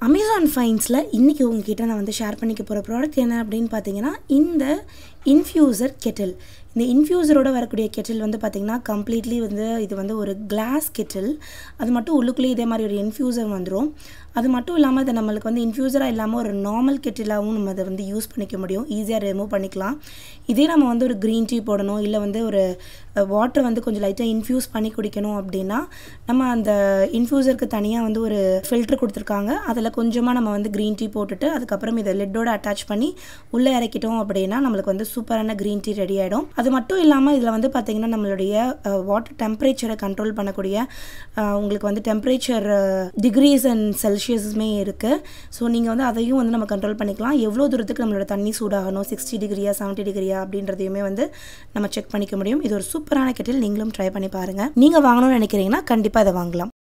Amazon ஃபைன்ஸில் இன்றைக்கி உங்ககிட்ட நான் வந்து ஷேர் பண்ணிக்க போகிற ப்ராடக்ட் என்ன அப்படின்னு பார்த்தீங்கன்னா இந்த இன்ஃப்யூசர் கெட்டில் இந்த இன்ஃப்யூசரோட வரக்கூடிய கெட்டில் வந்து பார்த்திங்கன்னா கம்ப்ளீட்லி வந்து இது வந்து ஒரு கிளாஸ் கெட்டில் அது மட்டும் உள்ளுக்குள்ளேயே இதே மாதிரி ஒரு இன்ஃப்யூசர் வந்துடும் அது மட்டும் இல்லாமல் இதை நம்மளுக்கு வந்து இன்ஃப்யூசராக இல்லாமல் ஒரு நார்மல் கெட்டிலாகவும் நம்ம அதை வந்து யூஸ் பண்ணிக்க முடியும் ஈஸியாக ரிமூவ் பண்ணிக்கலாம் இதே நம்ம வந்து ஒரு க்ரீன் டீ போடணும் இல்லை வந்து ஒரு வாட்டர் வந்து கொஞ்சம் லைட்டாக இன்ஃப்யூஸ் பண்ணி குடிக்கணும் அப்படின்னா நம்ம அந்த இன்ஃப்யூசருக்கு தனியாக வந்து ஒரு ஃபில்ட்ரு கொடுத்துருக்காங்க அதில் கொஞ்சமாக நம்ம வந்து க்ரீன் டீ போட்டுட்டு அதுக்கப்புறம் இதை லெட்டோட அட்டாச் பண்ணி உள்ளே இறக்கிட்டோம் அப்படின்னா நம்மளுக்கு வந்து சூப்பரான க்ரீன் டீ ரெடி ஆகிடும் அது மட்டும் இல்லாமல் இதில் வந்து பார்த்திங்கன்னா நம்மளுடைய வாட்டர் டெம்பரேச்சரை கண்ட்ரோல் பண்ணக்கூடிய உங்களுக்கு வந்து டெம்பரேச்சர் டிகிரிஸ் அண்ட் செல்சியஸுமே இருக்குது ஸோ நீங்கள் வந்து அதையும் வந்து நம்ம கண்ட்ரோல் பண்ணிக்கலாம் எவ்வளோ தூரத்துக்கு நம்மளோட தண்ணி சூடாகணும் சிக்ஸ்டி டிகிரியா செவன்ட்டி டிகிரியா அப்படின்றதையுமே வந்து நம்ம செக் பண்ணிக்க முடியும் இது ஒரு சூப்பரான கெட்டில் நீங்களும் ட்ரை பண்ணி பாருங்கள் நீங்கள் வாங்கணும்னு நினைக்கிறீங்கன்னா கண்டிப்பாக இதை வாங்கலாம்